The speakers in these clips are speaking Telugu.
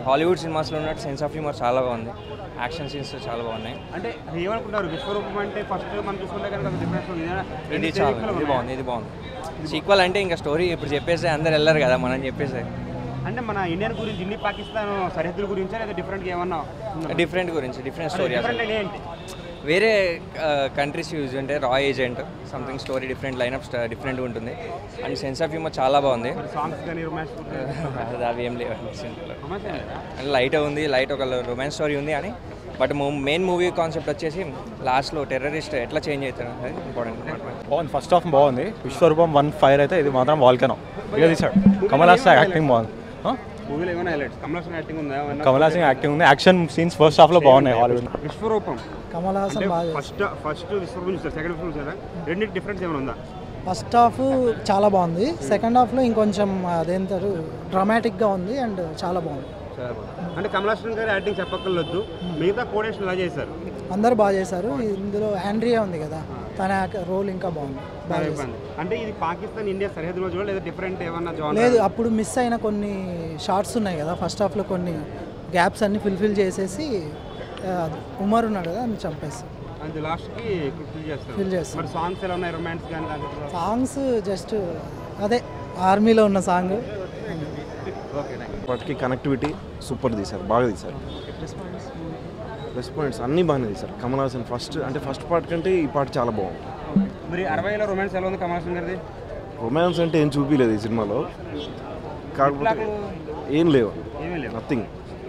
హాలీవుడ్ సినిమాస్లో ఉన్నట్టు సెన్స్ ఆఫ్ హ్యూమర్ చాలా బాగుంది యాక్షన్ సీన్స్ చాలా బాగున్నాయి అంటే ఏమనుకుంటారు విశ్వరూపం అంటే ఫస్ట్ మనం చూసుకుంటే కనుక డిఫరెన్స్ ఉంది కదా? ఇది రెండు చాలా sequel ఇది ఉన్నాయి. బాగుంది ఇది బాగుంది సీక్వల్ అంటే ఇంకా స్టోరీ ఇప్పుడు చెప్పేస్తే అందరు వెళ్ళరు కదా మనం చెప్పేస్తే అంటే మన ఇండియన్ గురించి ఇండి పాకిస్తాన్ సరిహద్దుల గురించా లేదా డిఫరెంట్ ఏమన్నా ఉందా? డిఫరెంట్ గురించి డిఫరెంట్ స్టోరీ డిఫరెంట్ అసలు అంటే ఏంటి వేరే కంట్రీస్ యూజ్ అంటే raw agent something story different lineup different ఉంటుంది అండ్ సెన్స్ ఆఫ్ హ్యూమర్ చాలా బాగుంది మరి సాంగ్స్ కానీ రొమాన్స్ అది అవి ఏం లేవు రొమాన్స్ లేదా అండ్ లైట్ ఉంది లైట్ ఒక రొమాన్స్ స్టోరీ ఉంది అని బట్ మెయిన్ మూవీ కాన్సెప్ట్ వచ్చేసి లాస్ట్లో టెర్రరిస్ట్ ఎట్లా చేంజ్ అవుతారు అది ఇంపార్టెంట్ బాగుంది ఫస్ట్ హాఫ్ బాగుంది విశ్వరూపం వన్ ఫైర్ అయితే ఇది మాత్రం వాల్కెనో ఇక తీసాడు కమల్ హాసన్ యాక్టింగ్ బాగుంది ఆ? మూవీలో ఏమైనా హైలైట్స్ కమల్ హాసన్ యాక్టింగ్ ఉందా ఏమన్నా? కమల్ హాసన్ యాక్టింగ్ ఉంది యాక్షన్ సీన్స్ ఫస్ట్ హాఫ్ లో బాగున్నాయి హాలీవుడ్ విశ్వరూపం కమల్ హాసన్ బాగా ఫస్ట్ ఫస్ట్ విశ్వరూపం చూస్తారు సెకండ్ విశ్వరూపం చూసారా రెండింటి డిఫరెన్స్ ఏమైనా ఉందా ఫస్ట్ హాఫ్ చాలా బాగుంది సెకండ్ హాఫ్లో ఇంకొంచెం అదేంటారు డ్రామాటిక్గా ఉంది అండ్ చాలా బాగుంది అంటే కమల్ హాసన్ గారి యాక్టింగ్ చెప్పక్కర్లేదు మిగతా కోడేషన్ ఎలా చేశారు అందరూ బాగా చేశారు ఇందులో ఆండ్రియా ఉంది కదా తన రోల్ ఇంకా బాగుంది బాగా చేశారు. ఇబ్బంది. అంటే ఇది పాకిస్తాన్ ఇండియా సరిహద్దులో చూడాలి లేదా డిఫరెంట్ ఏమన్నా జాన్ లేదు అప్పుడు మిస్ అయిన కొన్ని షార్ట్స్ ఉన్నాయి కదా ఫస్ట్ హాఫ్లో కొన్ని గ్యాప్స్ అన్ని ఫుల్ఫిల్ చేసేసి ఆ, ఉమర్ ఉన్నాడు కదా అని చంపేసి అండ్ లాస్ట్ కి ఫిల్ చేస్తారు Fill చేస్తారు. మరి సాంగ్స్ ఎలా ఉన్నాయి రొమాన్స్ కానీ దాంట్లో సాంగ్స్ జస్ట్ అదే ఆర్మీలో ఉన్న సాంగ్ ఓకే వాటికి కనెక్టివిటీ సూపర్ తీశారు బాగా తీశారు ప్లస్ పాయింట్స్ అన్నీ బాగానే తీశారు కమల్ హాసన్ ఫస్ట్ అంటే ఫస్ట్ పార్ట్ కంటే ఈ పార్ట్ చాలా బాగుంది మరి అరవైలో రొమాన్స్ ఎలా ఉంది కమల్ హాసన్ గారిది రొమాన్స్ అంటే ఏం చూపించలేదు ఈ సినిమాలో కాకపోతే ఏం లేవు ఏమీ లేవు నథింగ్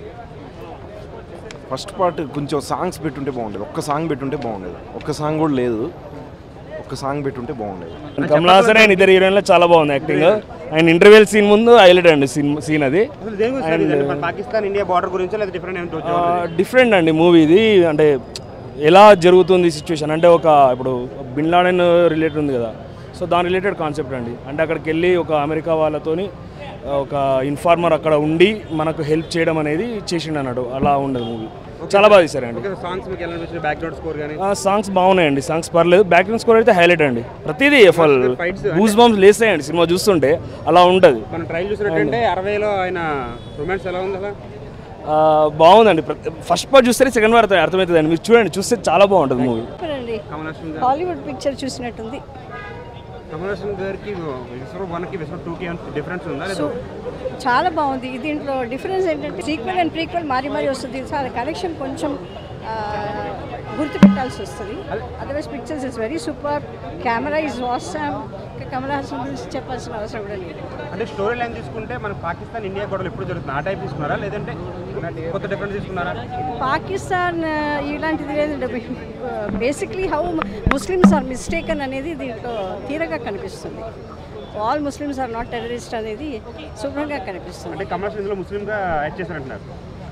ఫస్ట్ పార్ట్ కొంచెం సాంగ్స్ పెట్టుంటే బాగుండేది ఒక్క సాంగ్ పెట్టుంటే బాగుండేది ఒక్క సాంగ్ కూడా లేదు ఒక్క సాంగ్ పెట్టుంటే బాగుండేది కమల్ హాసన్ ఆయన ఇద్దరు హీరోయిన్లో చాలా బాగుంది యాక్టింగ్ ఆయన ఇంటర్వెల్ సీన్ ముందు హైలైట్ అండి సీన్ సీన్ అది అసలు దేని గురించి సార్ ఇది? అంటే మన పాకిస్తాన్ ఇండియా బార్డర్ గురించా లేదా డిఫరెంట్ ఏమైనా డిఫరెంట్ అండి మూవీ ఇది అంటే ఎలా జరుగుతుంది సిచ్యువేషన్ అంటే ఒక ఇప్పుడు బిన్ లాడెన్ రిలేటెడ్ ఉంది కదా సో దాని రిలేటెడ్ కాన్సెప్ట్ అండి అంటే అక్కడికి వెళ్ళి ఒక అమెరికా వాళ్ళతోని ఒక ఇన్ఫార్మర్ అక్కడ ఉండి మనకు హెల్ప్ చేయడం అనేది చేసిండు అన్నాడు అలా ఉండదు మూవీ చాలా బాగా తీశారండి ఓకే సాంగ్స్ మీకు ఎలా అనిపించింది బ్యాక్గ్రౌండ్ స్కోర్ కానీ సాంగ్స్ బాగున్నాయండి సాంగ్స్ పర్లేదు బ్యాక్గ్రౌండ్ స్కోర్ అయితే హైలైట్ అండి ప్రతిదీ ఫల్ fights గూస్ బాంబ్స్ లేస్తాయండి సినిమా చూస్తుంటే అలా ఉంటుంది మనం ట్రైల్ చూసినట్టంటే అరవైలో ఆయన రొమాన్స్ ఎలా ఉంది అసలు ఆ, బాగుందండి ఫస్ట్ పార్ట్ చూస్తే సెకండ్ పార్ట్ అర్థమవుతుందండి మీరు చూడండి చూస్తే చాలా బాగుంటుంది మూవీ సూపర్ అండి కమల్ హాసన్ గారు హాలీవుడ్ పిక్చర్ చూసినట్టుంది కమల్ హాసన్ గారికి విశ్వ వన్కి విశ్వ టూకి డిఫరెన్స్ ఉందా లేదా సో చాలా బాగుంది దీంట్లో డిఫరెన్స్ ఏంటంటే సీక్వెల్ అండ్ ప్రీక్వెల్ మారి మారి వస్తుంది సో అది కనెక్షన్ కొంచెం ఆ, గుర్తుపెట్టాల్సి వస్తుంది otherwise pictures is very super camera is awesome Kamal Haasan గురించి చెప్పాల్సిన అవసరం కూడా లేదు అంటే స్టోరీ లైన్ తీసుకుంటే మన పాకిస్తాన్ ఇండియా గొడవలు ఎప్పుడు జరుగుతుంది ఆ టైప్ తీసుకున్నారా లేదంటే కొత్త డిఫరెన్స్ తీసుకున్నారా పాకిస్తాన్ ఆ, ఇలాంటిది లేదండి basically how Muslims are mistaken అనేది దీంట్లో తీరగా కనిపిస్తుంది all Muslims are not terrorist అనేది శుభ్రంగా కనిపిస్తుంది అంటే కమల్ హాసన్ ఇందులో ముస్లింగా యాడ్ చేశారంటున్నారు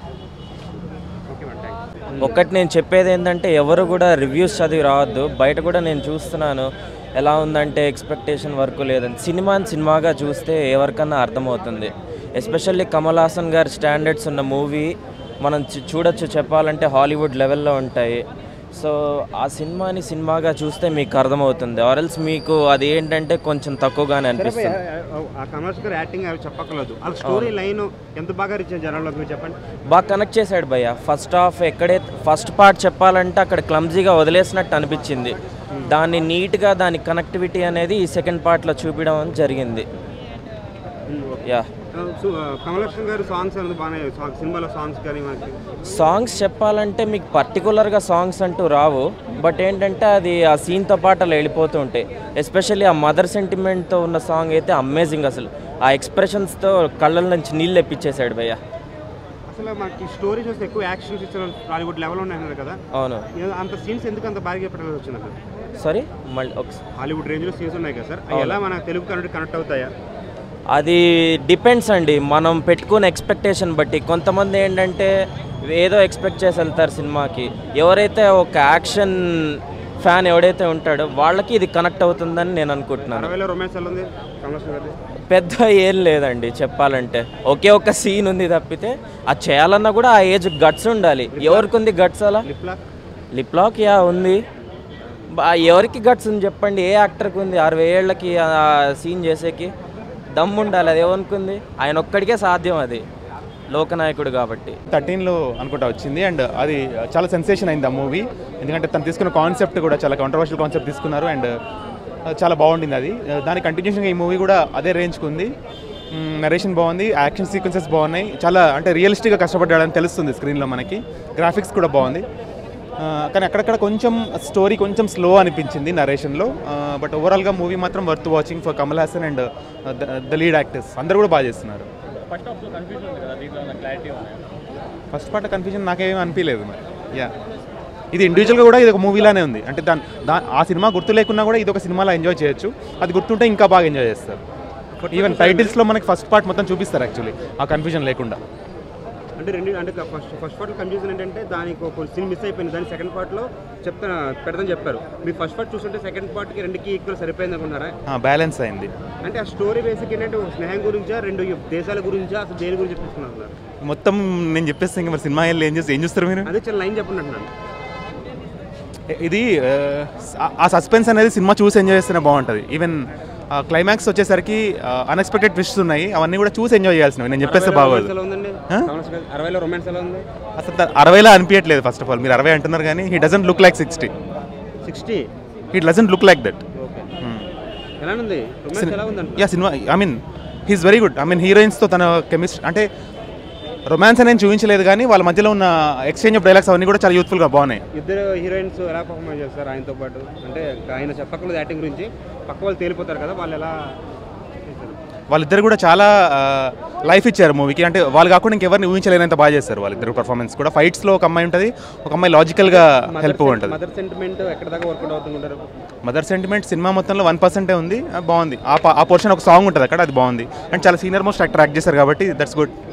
ఓకే మేడం థ్యాంక్ ఒక్కటి నేను చెప్పేది ఏంటంటే ఎవరు కూడా రివ్యూస్ చదివి రావద్దు బయట కూడా నేను చూస్తున్నాను ఎలా ఉందంటే ఎక్స్పెక్టేషన్ వరకు లేదని సినిమాని సినిమాగా చూస్తే ఎవరికన్నా అర్థమవుతుంది ఎస్పెషల్లీ కమల్ హాసన్ గారి స్టాండర్డ్స్ ఉన్న మూవీ మనం చూ- చూడొచ్చు చెప్పాలంటే హాలీవుడ్ లెవెల్లో ఉంటాయి సో ఆ సినిమాని సినిమాగా చూస్తే మీకు అర్థమవుతుంది ఆర్ఎల్స్ మీకు అది ఏంటంటే కొంచెం తక్కువగానే సరే భయ్య, అనిపిస్తుంది ఆ కమల్ హాసన్ గారు యాక్టింగ్ అవి చెప్పక్కర్లేదు వాళ్ళ స్టోరీ లైన్ ఎంత బాగా రీచ్ జనాల్లోకి మీరు చెప్పండి బాగా కనెక్ట్ చేశాడు భయ్య ఫస్ట్ హాఫ్ ఎక్కడైతే ఫస్ట్ పార్ట్ చెప్పాలంటే అక్కడ క్లమ్జీగా వదిలేసినట్టు అనిపించింది దాన్ని నీట్గా దాని కనెక్టివిటీ అనేది ఈ సెకండ్ పార్ట్లో చూపించడం జరిగింది యా సో కమల్ హాసన్ గారు సాంగ్స్ అనేది బాగానే సాంగ్ సినిమాలో సాంగ్స్ కానీ మనకి సాంగ్స్ చెప్పాలంటే మీకు పర్టికులర్గా సాంగ్స్ అంటూ రావు బట్ ఏంటంటే అది ఆ సీన్తో పాటు అలా వెళ్ళిపోతూ ఉంటాయి ఎస్పెషల్లీ ఆ మదర్ సెంటిమెంట్తో ఉన్న సాంగ్ అయితే అమేజింగ్ అసలు ఆ ఎక్స్ప్రెషన్స్తో కళ్ళ నుంచి నీళ్ళు ఎప్పించేశాడు భయ్య అసలు మనకి స్టోరీ చూస్తే ఎక్కువ యాక్షన్ పిక్చర్ హాలీవుడ్ లెవెల్ ఉన్నాయి కదా అవును ఏ- అంత సీన్స్ ఎందుకు అంత బాగా పెట్టాల్సి వచ్చింది అసలు సారీ మళ్ళీ ఒకసారి హాలీవుడ్ రేంజ్లో సీన్స్ ఉన్నాయి కదా సార్ అవి ఎలా మన తెలుగు కనెక్ట్ కనెక్ట్ అవుతాయా అది డిపెండ్స్ అండి మనం పెట్టుకునే ఎక్స్పెక్టేషన్ బట్టి కొంతమంది ఏంటంటే ఏదో ఎక్స్పెక్ట్ చేసి వెళ్తారు సినిమాకి ఎవరైతే ఒక యాక్షన్ ఫ్యాన్ ఎవడైతే ఉంటాడో వాళ్ళకి ఇది కనెక్ట్ అవుతుందని నేను అనుకుంటున్నాను అరవైలో రొమాన్స్ ఎలా ఉంది కమల్ హాసన్ గారిది పెద్ద ఏం లేదండి చెప్పాలంటే ఒకే ఒక సీన్ ఉంది తప్పితే అది చేయాలన్నా కూడా ఆ ఏజ్ గట్స్ ఉండాలి ఎవరికి ఉంది గట్స్ అలా lip lock lip lock yeah ఉంది బా- ఎవరికి గట్స్ ఉంది చెప్పండి ఏ యాక్టర్కి ఉంది అరవై ఏళ్ళకి ఆ సీన్ చేసేకి దమ్ ఉండాలి అది ఏమనుకుంది ఆయన ఒక్కడికే సాధ్యం అది లోకనాయకుడు కాబట్టి థర్టీన్లో అనుకుంటా వచ్చింది అండ్ అది చాలా సెన్సేషన్ అయింది ఆ మూవీ ఎందుకంటే తను తీసుకున్న కాన్సెప్ట్ కూడా చాలా కాంట్రవర్షియల్ కాన్సెప్ట్ తీసుకున్నారు అండ్ చాలా బాగుండింది అది దాని కంటిన్యూషన్గా ఈ మూవీ కూడా అదే రేంజ్కి ఉంది నరేషన్ బాగుంది యాక్షన్ సీక్వెన్సెస్ బాగున్నాయి చాలా అంటే రియలిస్టిక్గా కష్టపడ్డాడని తెలుస్తుంది స్క్రీన్లో మనకి గ్రాఫిక్స్ కూడా బాగుంది ఆ, కానీ అక్కడక్కడ కొంచెం స్టోరీ కొంచెం స్లో అనిపించింది నరేషన్లో బట్ ఓవరాల్గా మూవీ మాత్రం worth watching for Kamal Haasan and the lead actors అందరూ కూడా బాగా చేస్తున్నారు ఫస్ట్ పార్ట్ కన్ఫ్యూజన్ నాకేమీ అనిపించలేదు మరి యా ఇది ఇండివిజువల్గా కూడా ఇది ఒక మూవీలానే ఉంది అంటే దాని దా ఆ సినిమా గుర్తు లేకున్నా కూడా ఇది ఒక సినిమాలో ఎంజాయ్ చేయొచ్చు అది గుర్తుంటే ఇంకా బాగా ఎంజాయ్ చేస్తారు ఈవెన్ టైటిల్స్లో మనకి ఫస్ట్ పార్ట్ మొత్తం చూపిస్తారు యాక్చువల్లీ ఆ కన్ఫ్యూజన్ లేకుండా అంటే రెండు అంటే ఫస్ట్ ఫస్ట్ పార్ట్లో కన్ఫ్యూజన్ ఏంటంటే దానికి ఒక సీన్ మిస్ అయిపోయింది దాని సెకండ్ పార్ట్లో చెప్తా పెడదని చెప్పారు మీరు ఫస్ట్ పార్ట్ చూస్తుంటే సెకండ్ పార్ట్కి రెండుకి ఈక్వల్ సరిపోయింది అనుకున్నారా బ్యాలెన్స్ అయింది అంటే ఆ స్టోరీ బేసిక్ ఏంటంటే ఒక స్నేహం గురించా రెండు దేశాల గురించా అసలు దేని గురించి చెప్తున్నారు మొత్తం నేను చెప్పేస్తే ఇంకా మరి సినిమా వెళ్ళి ఏం చేస్తే ఏం చూస్తారు మీరు అదే చాలా లైన్ చెప్పండి అంటున్నాను ఇది ఆ- ఆ సస్పెన్స్ అనేది సినిమా చూసి ఎంజాయ్ చేస్తేనే బాగుంటుంది ఈవెన్ క్లైమాక్స్ వచ్చేసరికి అన్ఎక్స్పెక్టెడ్ ట్విస్ట్స్ ఉన్నాయి అవన్నీ కూడా చూసి ఎంజాయ్ చేయాల్సినవి నేను చెప్పేస్తే బాగోదు ఎలా ఉందండి ఆ? కమల్ గారు, అరవైలో రొమాన్స్ ఎలా ఉంది అసలు త- అరవైలా అనిపించట్లేదు ఫస్ట్ ఆఫ్ ఆల్ మీరు అరవై అంటున్నారు కానీ he doesn't look like sixty sixty he doesn't look like that okay ఎలా ఉంది రొమాన్స్ ఎలా ఉందంట యా సినిమా I mean he's very good I mean హీరోయిన్స్తో తన కెమిస్ట్రీ అంటే రొమాన్స్ అనేది చూపించలేదు కానీ వాళ్ళ మధ్యలో ఉన్న ఎక్స్చేంజ్ ఆఫ్ డైలాగ్స్ అవన్నీ కూడా చాలా యూత్ఫుల్గా బాగున్నాయి ఇద్దరు హీరోయిన్స్ ఎలా పర్ఫార్మెన్స్ చేస్తారు ఆయనతో పాటు అంటే ఆయన చెప్పకలేదు యాక్టింగ్ గురించి పక్క వాళ్ళు తేలిపోతారు కదా వాళ్ళు ఎలా చేశారు? వాళ్ళిద్దరు కూడా చాలా లైఫ్ ఇచ్చారు మూవీకి అంటే వాళ్ళు కాకుండా ఇంకెవరిని ఊహించలేనంత బాగా చేస్తారు వాళ్ళిద్దరు పర్ఫార్మెన్స్ కూడా ఫైట్స్లో ఒక అమ్మాయి ఉంటుంది ఒక అమ్మాయి లాజికల్గా హెల్ప్ ఉంటుంది మదర్ సెంటిమెంట్ ఎక్కడ దాకా వర్కౌట్ అవుతుంటారు మదర్ సెంటిమెంట్ సినిమా మొత్తంలో వన్ పర్సెంటే ఉంది ఆ, బాగుంది ఆ ప- ఆ పోర్షన్ ఒక సాంగ్ ఉంటుంది అక్కడ అది బాగుంది అండ్ చాలా సీనియర్ మోస్ట్ యాక్టర్ యాక్ట్ చేశారు కాబట్టి దట్స్ గుడ్